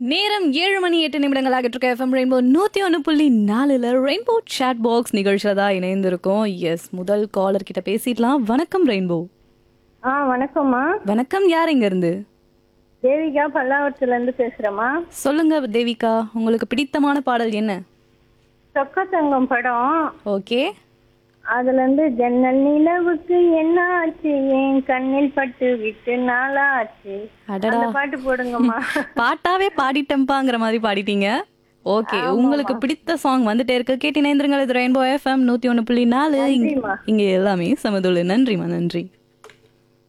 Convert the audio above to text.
நேரம் ஏழு மணி எட்டு நிமிடங்கள் ஆகிட்டு இருக்க எஃப்எம் ரெயின்போ நூத்தி ஒன்று புள்ளி நாலுல ரெயின்போ சாட் பாக்ஸ் நிகழ்ச்சியில தான் இணைந்திருக்கோம் எஸ் முதல் காலர் கிட்ட பேசிடலாம் வணக்கம் ரெயின்போ ஆ வணக்கம்மா வணக்கம் யார் இங்க இருந்து தேவிகா பல்லாவரத்துல இருந்து பேசுறேம்மா சொல்லுங்க தேவிகா உங்களுக்கு பிடித்தமான பாடல் என்ன சொக்க தங்கம் படம் ஓகே அதுல இருந்து ஜன்னல் நிலவுக்கு என்ன ஆச்சு என் கண்ணில் பட்டு விட்டு நாளாச்சு அடடா அந்த பாட்டு போடுங்கம்மா பாட்டாவே பாடிட்டம்பாங்கிற மாதிரி பாடிட்டீங்க ஓகே உங்களுக்கு பிடித்த சாங் வந்துட்டே இருக்கு கேட்டி நேந்திரங்கள் இது ரெயின்போ எஃப்எம் நூத்தி ஒன்று புள்ளி நாலு இங்க- நன்றிம்மா. இங்க எல்லாமே சமதுள்ள நன்றிமா நன்றி